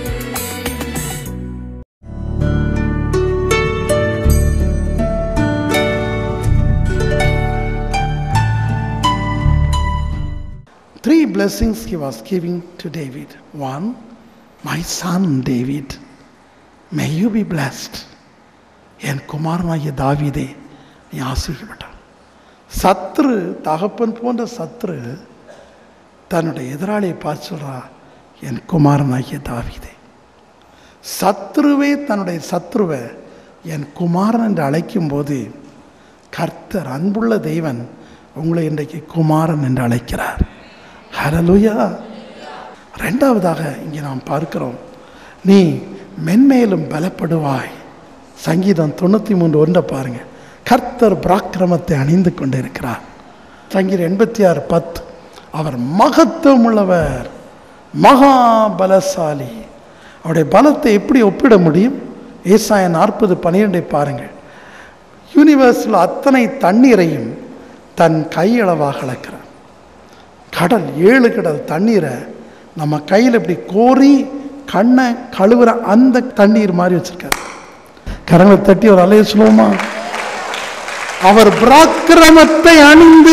Three blessings he was giving to David. One, my son David, may you be blessed. என் குமாரனாகிய தாவீதே நீ ஆசீர்வப்பட்டான் சத்ரு தகப்பன் போன்ற சத்ரு தன்னுடைய எதிராளியை பார்த்து சொல்றா என் குமாரனாகிய தாவீதே சத்ருவே தன்னுடைய சத்ருவை என் குமாரன் என்று அழைக்கும் போது கர்த்தர் அன்புள்ள தெய்வன் உங்களை இன்றைக்கு குமாரன் என்று அழைக்கிறார் ஹalleluya ரெண்டாவதாக இங்கே நாம் பார்க்கிறோம் நீ மென்மேலும் பலப்படுவாய் சங்கீதம் தொண்ணூற்றி மூன்று ஒன்றை பாருங்க கர்த்தர் பராக்கிரமத்தை அணிந்து கொண்டிருக்கிறார் சங்கீதம் எண்பத்தி ஆறு பத்து அவர் மகத்துவம் உள்ளவர் மகா பலசாலி அவருடைய பலத்தை எப்படி ஒப்பிட முடியும் ஏசாய நாற்பது பன்னிரெண்டை பாருங்கள் யூனிவர்ஸில் அத்தனை தண்ணீரையும் தன் கையளவாக அளக்கிறார் கடல் ஏழு கடல் தண்ணீரை நம்ம கையில் இப்படி கோரி கண்ணை கழுவுற அந்த தண்ணீர் மாதிரி வச்சிருக்காரு கரங்களை தட்டி ஒரு அலைய சொல்லுவோமா அவர் பராக்கிரமத்தை அணிந்து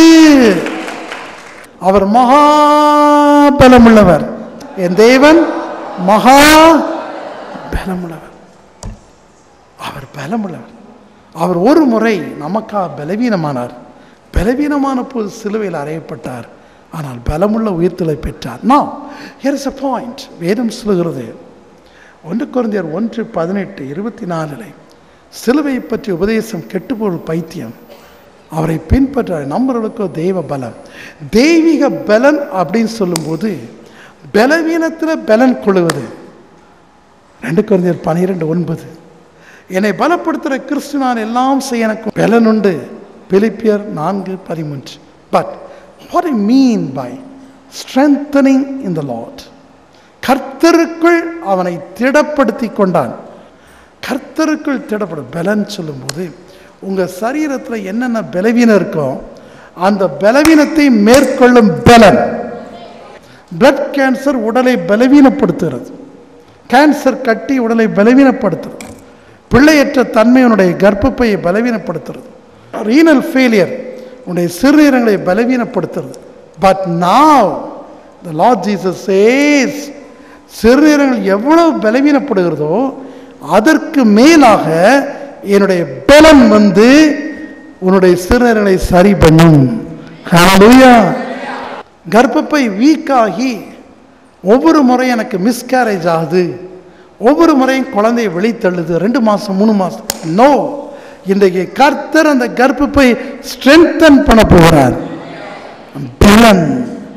அவர் மகா பலமுள்ளவர் என் தேவன் மகா பலமுள்ளவர் அவர் பலமுள்ளவர் அவர் ஒரு முறை நமக்காக பலவீனமானார் பலவீனமான போது சிலுவையில் அறையப்பட்டார் ஆனால் பலமுள்ள உயிர்த்தலை பெற்றார் நான் ஹியர் இஸ் அ பாயிண்ட் வேதம் சொல்லுகிறது ஒன்று குறைந்தர் ஒன்று பதினெட்டு இருபத்தி நாலில் சிலுவையை பற்றி உபதேசம் கெட்டுப்பொருள் பைத்தியம் அவரை பின்பற்ற நம்பர்களுக்கோ தெய்வ பலம் தெய்வீக பலன் அப்படின்னு சொல்லும்போது பலவீனத்தில் பலன் கொள்ளுவது ரெண்டு குறைந்தர் பனிரெண்டு ஒன்பது என்னை பலப்படுத்துகிற கிறிஸ்து நான் எல்லாம் செய்ய எனக்கு பலனுண்டு பிலிப்பியர் நான்கு பதிமூன்று but what I mean by strengthening in the Lord கர்த்தருக்குள் அவனை திடப்படுத்தி கொண்டான் கர்த்தருக்குள் திடப்படும் பலன் சொல்லும்போது உங்கள் சரீரத்தில் என்னென்ன பலவீனம் இருக்கோ அந்த பலவீனத்தை மேற்கொள்ளும் பலன் பிளட் கேன்சர் உடலை பலவீனப்படுத்துகிறது கேன்சர் கட்டி உடலை பலவீனப்படுத்துறது பிள்ளையற்ற தன்மை உன்னுடைய கர்ப்பப்பையை பலவீனப்படுத்துறது ரீனல் ஃபெயிலியர் உன்னுடைய சிறுநீரங்களை பலவீனப்படுத்துறது but now the Lord Jesus says சிறுநீரங்கள் எவ்வளவு பலவீனப்படுகிறதோ அதற்கு மேலாக என்னுடைய பலன் வந்து உன்னுடைய சிறுநீரங்களை சரி பண்ணும் ஹalleluya கர்ப்பப்பை வீக்காகி ஒவ்வொரு முறை எனக்கு மிஸ்கேரேஜ் ஆகுது ஒவ்வொரு முறையும் குழந்தையை வெளித்தள்ளுது ரெண்டு மாதம் மூணு மாதம் நோ இன்றைக்கு கர்த்தர் அந்த கர்ப்பப்பை ஸ்ட்ரென்தன் பண்ண போகிறார் பலன்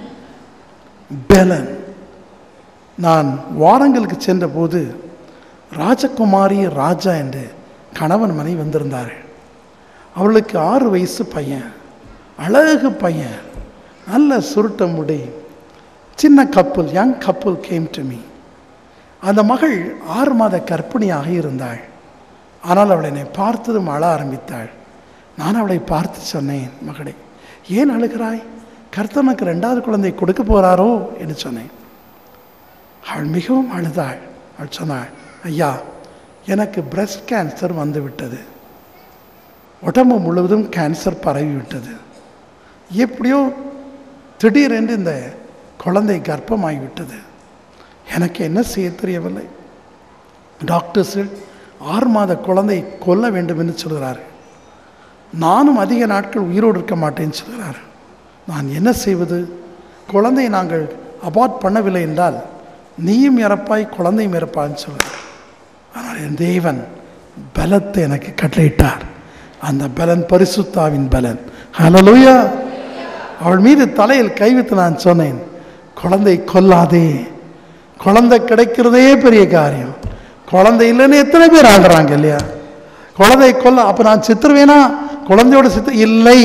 பலன் நான் வாரங்களுக்கு சென்றபோது ராஜகுமாரி ராஜா என்று கணவன் மனைவி வந்திருந்தார்கள் அவளுக்கு ஆறு வயசு பையன் அழகு பையன் நல்ல சுருட்ட முடி சின்ன கப்பல் யங் கப்பல் கேம் டு மீ அந்த மகள் ஆறு மாத கர்ப்பிணியாக இருந்தாள் ஆனால் அவளை என்னை பார்த்ததும் அழ ஆரம்பித்தாள் நான் அவளை பார்த்து சொன்னேன் மகளே ஏன் அழுகிறாய் கர்த்தனுக்கு ரெண்டாவது குழந்தை கொடுக்க போகிறாரோ என்று சொன்னேன் அவள் மிகவும் அழுதாள் அவள் சொன்னாள் ஐயா எனக்கு பிரஸ்ட் கேன்சர் வந்து விட்டது உடம்பு முழுவதும் கேன்சர் பரவி விட்டது எப்படியோ திடீரென்று இந்த குழந்தை கர்ப்பமாகிவிட்டது எனக்கு என்ன செய்ய தெரியவில்லை டாக்டர்ஸில் ஆறு மாத குழந்தை கொல்ல வேண்டும் என்று சொல்கிறார்கள் நானும் அதிக நாட்கள் உயிரோடு இருக்க மாட்டேன்னு சொல்கிறார் நான் என்ன செய்வது குழந்தையை நாங்கள் அபார்ட் பண்ணவில்லை என்றால் நீயும் இறப்பாய் குழந்தையும் இறப்பான்னு சொல்கிறார் ஆனால் என் தேவன் பலத்தை எனக்கு கட்டளையிட்டார் அந்த பலன் பரிசுத்தாவின் பலன் ஹalleluya அவள் மீது தலையில் கை வைத்து நான் சொன்னேன் குழந்தை கொல்லாதே குழந்தை கிடைக்கிறதே பெரிய காரியம் குழந்தை இல்லைன்னு எத்தனை பேர் ஆடுறாங்க இல்லையா குழந்தை கொல்ல அப்ப நான் சித்திருவேனா குழந்தையோட சித்த இல்லை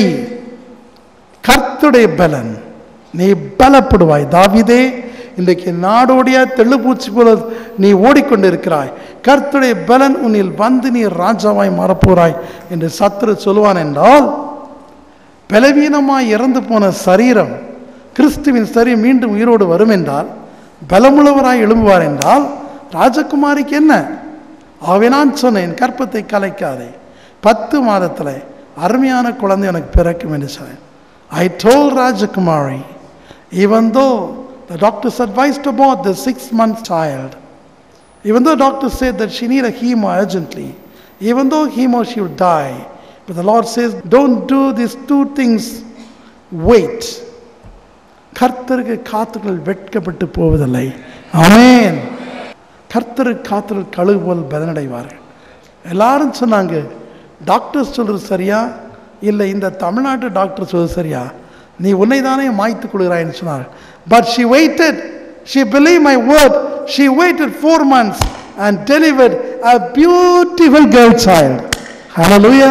கர்த்துடைய பலன் நீ பலப்படுவாய் தாவிதே இன்றைக்கு நாடோடியா தெள்ளுப்பூச்சி போல நீ ஓடிக்கொண்டிருக்கிறாய் கர்த்துடைய பலன் உன்னில் வந்து நீ ராஜாவாய் மாறப்போறாய் என்று சத்துரு சொல்லுவான் என்றால் பலவீனமாய் இறந்து போன சரீரம் கிறிஸ்துவின் சரீரம் மீண்டும் உயிரோடு வரும் என்றால் பலமுள்ளவராய் எழும்புவார் என்றால் ராஜகுமாரிக்கு என்ன ஆகவே நான் சொன்னேன் கற்பத்தை கலைக்காதே பத்து மாதத்தில் அருமையான குழந்தை எனக்கு பிறக்கும் என்று சொன்னேன் ஐ told Rajakumari even though the doctors advised about the six month child even though doctors said that she need a hemo urgently even though hemo she will die but the lord says don't do these two things wait கர்த்தருக்கு காத்துக்கள் வெட்கப்பட்டு போவதில்லை ஆமென் கர்த்தருக்கு காத்துக்கள் கழுகு போல் பலனடைவார்கள் எல்லாரும் சொன்னாங்க doctor சொல்றது சரியா இல்லை இந்த தமிழ்நாட்டு டாக்டர் சொல்றது சரியா நீ உன்னை தானே மாய்த்து கொள்கிறாய்ன்னு சொன்னார் but she waited she believe my word she waited four months and delivered a beautiful girl child hallelujah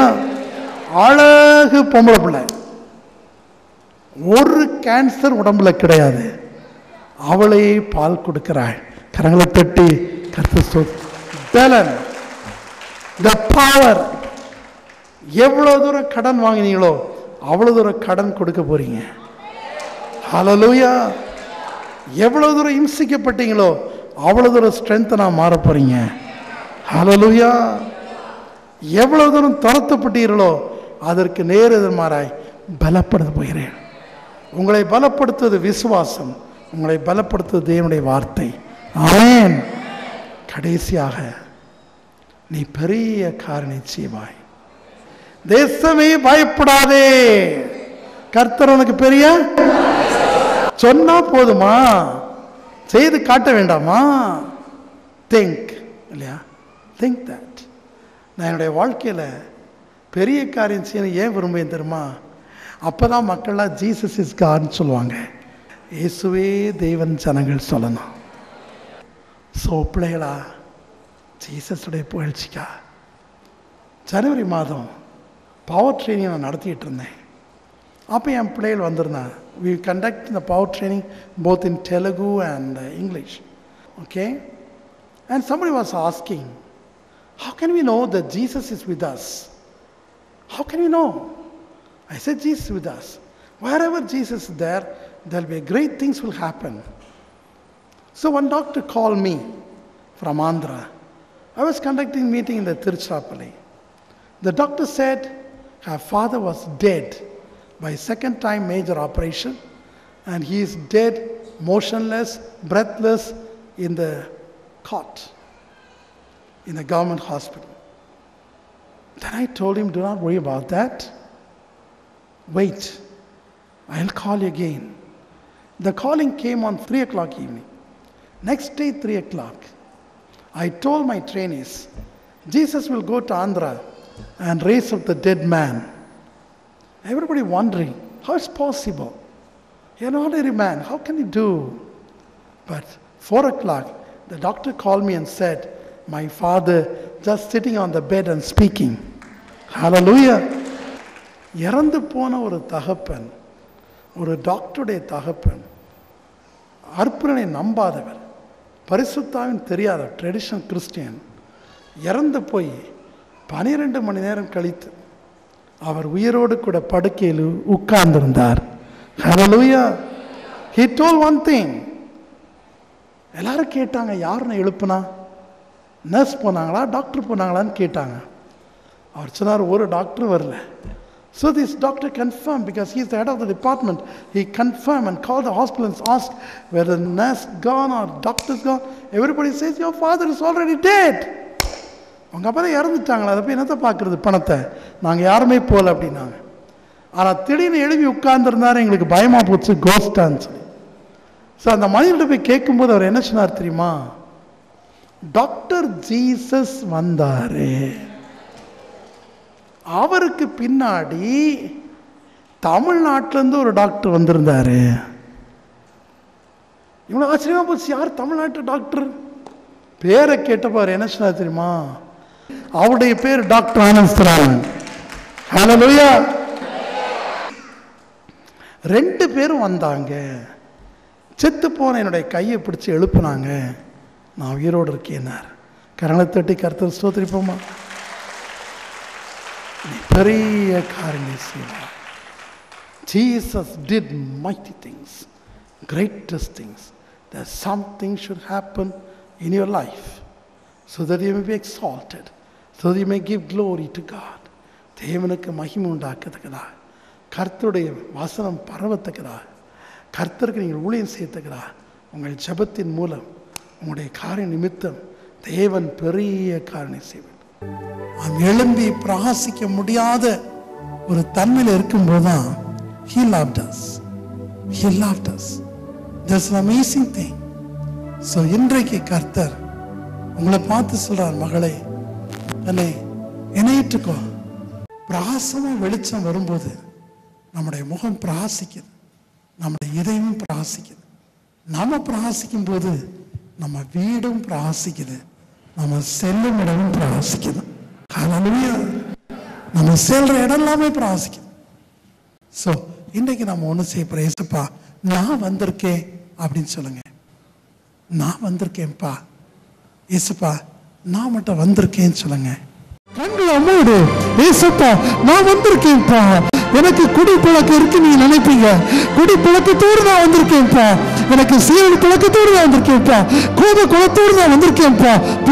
அழகு பொம்பளை பிள்ளை ஒரு கேன்சர் உடம்புல கிடையாது அவளே பால் கொடுக்கிறாள் கரங்களை தட்டி கருத்து பலன் த பவர் எவ்வளோ தூரம் கடன் வாங்கினீங்களோ அவ்வளோ தூரம் கடன் கொடுக்க போறீங்க ஹalleluya எவ்வளோ தூரம் இம்சிக்கப்பட்டீங்களோ அவ்வளோ தூரம் ஸ்ட்ரென்த்தனாக மாற போறீங்க ஹalleluya எவ்வளோ தூரம் துரத்தப்பட்டீர்களோ அதற்கு நேர் எதிர்மாறாய் பலப்படுத்த போகிறேன் உங்களை பலப்படுத்துவது விசுவாசம் உங்களை பலப்படுத்துவது தேவனுடைய வார்த்தை ஆமென் கடைசியாக நீ பெரிய காரணி செய்வாய் தேசமே பயப்படாதே கர்த்தர் உனக்கு பெரிய சொன்னா போதுமா செய்து காட்ட வேண்டாமா திங்க் இல்லையா திங்க் தட் நான் என்னுடைய வாழ்க்கையில் பெரிய காரியம் செய்யணும் ஏன் விரும்புவேன் தெரியுமா அப்போ தான் மக்கள்லாம் ஜீசஸ் இஸ் காட்னு சொல்லுவாங்க இயேசுவே தேவன் ஜனங்கள் சொல்லணும் ஸோ பிள்ளைகளா ஜீசஸுடைய புகழ்ச்சிக்கா ஜனவரி மாதம் பவர் ட்ரைனிங் நான் நடத்திட்டு இருந்தேன் அப்போ என் பிள்ளைகள் வந்திருந்தேன் வி கண்டக்ட் இந்த power training both in Telugu and English okay And somebody was asking, How can we know that Jesus is with us? How can we know? I said, Jesus is with us. Wherever Jesus is there, there'll be great things will happen. So one doctor called me from Andhra. I was conducting meeting in the Tiruchirappalli. The doctor said her father was dead by second time major operation and he is dead, motionless, breathless in the cot in the government hospital. Then I told him, do not worry about that. Wait, I'll call you again. The calling came on 3 o'clock evening. Next day, 3 o'clock. I told my trainees, Jesus will go to Andhra and raise up the dead man. Everybody wondering, how is possible? You're an ordinary man, how can you do? But 4 o'clock, the doctor called me and said, My father just sitting on the bed and speaking. Hallelujah. இறந்து போன ஒரு தகப்பன் ஒரு டாக்டருடைய தகப்பன் அற்புதனை நம்பாதவர் பரிசுத்தாவின் தெரியாத traditional Christian இறந்து போய் பனிரெண்டு மணி நேரம் கழித்து அவர் உயிரோடு கூட படுக்கையில் உட்கார்ந்திருந்தார் ஹalleluya he told one thing எல்லாரும் கேட்டாங்க யாருன்னு எழுப்புனா நர்ஸ் போனாங்களா டாக்டர் போனாங்களான்னு கேட்டாங்க அவர் சொன்னார் ஒரு டாக்டர் வரல So this doctor confirmed because he's the head of the department. He confirmed and called the hospital and asked whether the nurse gone or doctor's gone. Everybody says your father is already dead. உங்கள் அப்பா தான் இறந்துட்டாங்களா அதை போய் என்னத்தை பார்க்குறது பணத்தை நாங்கள் யாருமே போகல அப்படின்னாங்க ஆனால் திடீர்னு எழுப்பி உட்கார்ந்துருந்தாரு எங்களுக்கு பயமாக போச்சு கோஸ்டான்னு சொல்லி ஸோ அந்த மனிதர்கிட்ட போய் கேட்கும்போது அவர் என்ன சொன்னார் தெரியுமா டாக்டர் ஜீசஸ் வந்தாரு அவருக்கு பின்னாடி தமிழ்நாட்டிலேருந்து ஒரு டாக்டர் வந்திருந்தாரு இவ்வளோ ஆச்சரியமா போச்சு யார் தமிழ்நாட்டு டாக்டர் பேரை கேட்டப்பார் என்ன சொன்னார் தெரியுமா அவருடைய பேர் டாக்டர் ஆனந்த்ராமன் ஹalleluya ரெண்டு பேரும் வந்தாங்க செத்து போன என்னுடைய கையை பிடிச்சி எழுப்புனாங்க நான் உயிரோடு இருக்கேனார் கரணை தட்டி கருத்தர் ஸ்தோத்திரிப்போமா நீ பெரிய காரியங்களை செய்வார் Jesus did mighty things, greatest things. That something should happen in your life so that you may be exalted, so that you may give glory to God. தேவனுக்கு மகிமை உண்டாக்கத்தக்கதா கர்த்தருடைய வசனம் பரவத்தக்கதா கர்த்தருக்கு நீங்கள் ஊழியம் செய்யத்தக்கதா உங்கள் ஜெபத்தின் மூலம் உங்களுடைய காரிய நிமித்தம் தேவன் பெரிய காரியம் செய்வார் நாம் எழும்பி பிரகாசிக்க முடியாத ஒரு தன்மையில் இருக்கும்போது தான் He loved us. He loved us. That's an amazing thing. So இன்றைக்கு கர்த்தர் உங்களை பார்த்து சொல்றார் மகளே என்னை இணையிட்டுக்கோ பிரகாசமா வெளிச்சம் வரும்போது நம்முடைய முகம் பிரகாசிக்குது நம்முடைய இதயமும் பிரகாசிக்குது நாம பிரகாசிக்கும் போது நம்ம வீடும் பிரகாசிக்குது நம்ம செல்லும் இடமும் பிரகாசிக்குது Hallelujah. நம்ம செல்ற இடம் எல்லாமே பிரகாசிக்குது ஸோ இன்றைக்கு நம்ம ஒன்று செய்ய போகிறோம் ஏசப்பா நான் வந்திருக்கேன் அப்படின்னு சொல்லுங்க நான் வந்திருக்கேன்ப்பா ஏசப்பா நான் மட்டும் வந்திருக்கேன்னு சொல்லுங்க கண்களை மூடு ஏசப்பா நான் வந்திருக்கேன்ப்பா எனக்கு குடி பழக்கம் இருக்கு நீங்க நினைப்பீங்க குடி பழக்கத்தோடு நான் வந்திருக்கேன்ப்பா எனக்கு சீரடி பழக்கத்தோடு நான் வந்திருக்கேன்ப்பா கோப குளத்தோடு நான் வந்திருக்கேன்ப்பா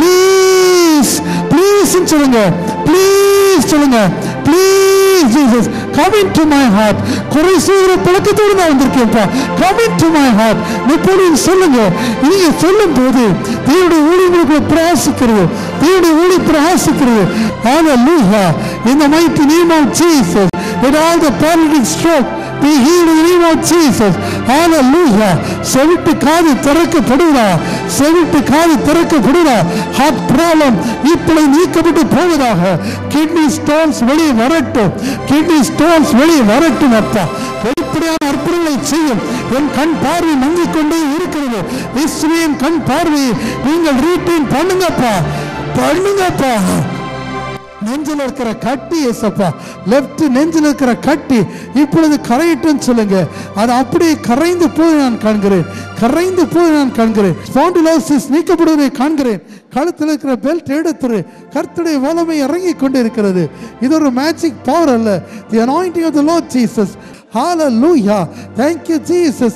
ப்ளீஸ் ப்ளீஸ் சொல்லுங்க ப்ளீஸ் சொல்லுங்க please Jesus come in to my heart குறை செய்கிற பழக்கத்தோடு நான் வந்திருக்கேன்ப்பா come in to my heart எப்பொழுதும் சொல்லுங்க நீங்க சொல்லும் போது தேவனுடைய ஊழியர்களுக்கு பிரயாசிக்கிறது தேவனுடைய ஊழி பிரயாசிக்கிறது Hallelujah. In the mighty name of Jesus, with all the paralytic stroke, be healed in the name of Jesus. Hallelujah. செவிட்டு காது திறக்கப்படுகிறா செவிட்டு காது திறக்கப்படுகிறா ஹார்ட் ப்ராப்ளம் இப்படி நீக்கப்பட்டு போவதாக கிட்னி ஸ்டோன்ஸ் வெளியே வரட்டும் கிட்னி ஸ்டோன்ஸ் வெளியே வரட்டும் அப்பா வெளிப்படையான அற்புதங்களை செய்யும் என் கண் பார்வை மங்கிக் கொண்டே இருக்கிறது இஸ்ரேன் கண் பார்வையை நீங்கள் ரீட்டைன் பண்ணுங்கப்பா பண்ணுங்கப்பா நெஞ்சில் இருக்கிற கட்டி ஏசப்பா லெஃப்ட் நெஞ்சில் இருக்கிற கட்டி இப்பொழுது கரையட்டும் சொல்லுங்க அது அப்படியே கரைந்து போய் நான் காண்கிறேன் கரைந்து போய் நான் காண்கிறேன் ஸ்பாண்டிலோசிஸ் நீக்கப்படுவதை காண்கிறேன் கழுத்தில் இருக்கிற பெல்ட் எடுத்துரு கர்த்தருடைய வல்லமை இறங்கி கொண்டு இருக்கிறது இது ஒரு மேஜிக் பவர் அல்ல the anointing of the Lord Jesus hallelujah thank you jesus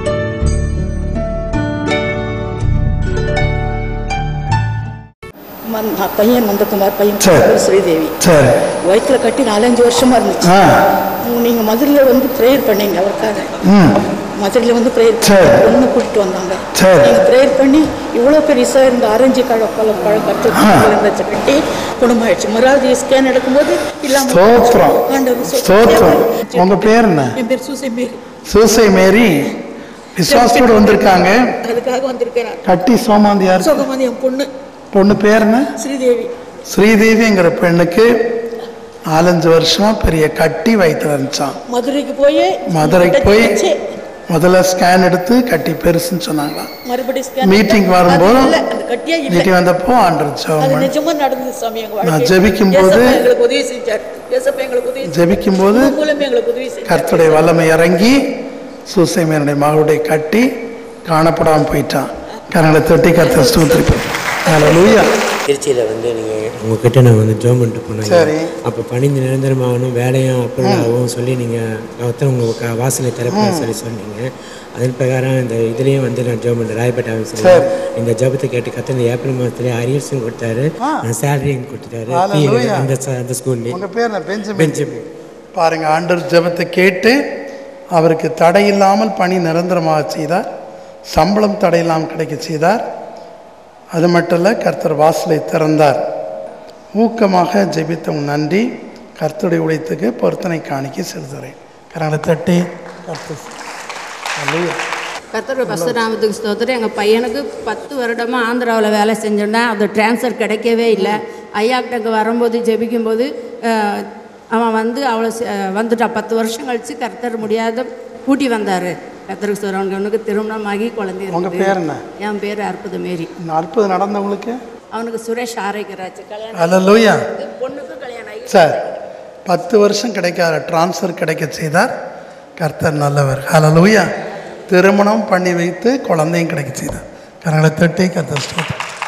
மன்- நான் பையன் நந்தகுமார் பையன் சரி. பேர் ஸ்ரீதேவி சரி வயிற்றுல கட்டி நாலஞ்சு வருஷமா இருந்துச்சு ஆ நீங்க மதுரையில வந்து ப்ரேயர் பண்ணீங்க அவருக்காக ம் மதுரையில வந்து ப்ரேயர் சரி. பொண்ணு கூட்டிட்டு வந்தாங்க சரி. நீங்க ப்ரேயர் பண்ணி இவ்வளவு பெருசா இருந்த ஆரஞ்சு கழ பழ பழ கட்டு இருந்துச்சு கட்டி குணமாயிடுச்சு மறுபடியும் ஸ்கேன் எடுக்கும்போது இல்லாம ஸ்தோத்திரம் ஆண்டவர் சு- ஸ்தோத்திரம் உங்க பேர் என்ன என் பேர் சூசை மேரி சூசை மேரி விசுவாசத்தோடு வந்திருக்காங்க அதுக்காக வந்திருக்கேன் நான். கட்டி சோமாந்தியார் சுகமதி என் பொண்ணு பொண்ணு பேர் என்ன ஸ்ரீதேவி ஸ்ரீதேவிங்கிற பெண்ணுக்கு நாலஞ்சு வருஷமா பெரிய கட்டி வயிற்றுல இருந்துச்சான் மதுரைக்கு போய் மதுரைக்கு போய் வச்சு, முதல்ல ஸ்கேன் எடுத்து கட்டி பெருசுன்னு சொன்னாங்களாம் மறுபடியும் scan மீட்டிங் எடுத்தா, வரும்போது அது இல்ல, அந்த கட்டியே இல்ல மீட்டிங் வந்தப்போ ஆண்டர் அது ஜெபம் நிஜமா நடந்தது சாமி எங்க நான் வாழ்க்கையில. ஜெபிக்கும் போது- ஏசப்பா எங்களுக்கு உதவி செஞ்சார் ஏசப்பா எங்களுக்கு உதவி செஞ்சார். ஜெபிக்கும் போது உங்க மூலமே எங்களுக்கு உதவி செஞ்சார் கர்த்தருடைய வல்லமை இறங்கி சூசைமேனுடைய மகளுடைய கட்டி காணப்படாம போயிட்டான் கரங்களை தட்டி கர்த்தர் ஸ்தோத்திரிப்போம் ஹalleluya திருச்சியில் வந்து நீங்கள் உங்ககிட்ட நான் வந்து ஜோம் பண்ணிட்டு போனாங்க சரி. அப்போ பணிந்து நிரந்தரமாகணும் வேலையும் அப்புறம் ஆகும் சொல்லி நீங்கள் ஒருத்தர் உங்கள் க வாசலை திறப்பேன் சொல்லி சொன்னீங்க அதன் பிரகாரம் இந்த இதுலேயும் வந்து நான் ஜோம் பண்ணேன் ராயப்பேட்டை ஆஃபீஸில் சரி. இந்த ஜபத்தை கேட்டு கத்த இந்த ஏப்ரல் மாதத்துலேயே அரியர்ஸும் கொடுத்தாரு சேலரியும் கொடுத்துட்டாரு Hallelujah. fee அந்த ச- அந்த ஸ்கூல்லேயே உங்க பேர் என்ன பெஞ்சமின் பெஞ்சமின் பாருங்க ஆண்டவர் ஜெபத்தை கேட்டு அவருக்கு தடை இல்லாமல் பணி நிரந்தரமாக செய்தார் சம்பளம் தடை இல்லாமல் கிடைக்க செய்தார் அது மட்டும் இல்லை கர்த்தர் வாசலை திறந்தார் ஊக்கமாக ஜெபித்தவங்க நன்றி கர்த்தருடைய உழைத்துக்கு பொருத்தனை காணிக்க செலுத்துகிறேன் கரங்களை தட்டி கர்த்தர் Hallelujah. கர்த்தரோட பசுராமத்துக்கு ஸ்தோத்திரம் எங்கள் பையனுக்கு பத்து வருடமாக ஆந்திராவில் வேலை செஞ்சிருந்தேன் அது ட்ரான்ஸ்ஃபர் கிடைக்கவே இல்லை ஐயாக்கிட்ட அங்கே வரும்போது ஜெபிக்கும்போது அஹ், அவன் வந்து அவ்வளோ வந்துட்டான் பத்து வருஷம் கழித்து கர்த்தர் முடியாத கூட்டி வந்தார் கர்த்தருக்கு ஸ்தோத்திரம் அவனுக்கு திருமணமாகி குழந்தை உங்க இருக்குது. பேர் என்ன? என் பேர் அற்புத மேரி இந்த அற்புதம் நடந்தவங்களுக்கு அவனுக்கு சுரேஷ் ஆரோக்கியராஜ் கல்யாணம் அல்லலூயா பொண்ணுக்கும் கல்யாணம் ஆகி சார் பத்து வருஷம் கிடைக்காத ட்ரான்ஸ்ஃபர் கிடைக்க செய்தார் கர்த்தர் நல்லவர் ஹalleluya திருமணம் பண்ணி வைத்து குழந்தையும் கிடைக்க செய்தார் கரங்களை தட்டி கர்த்தர் ஸ்தோத்திரம்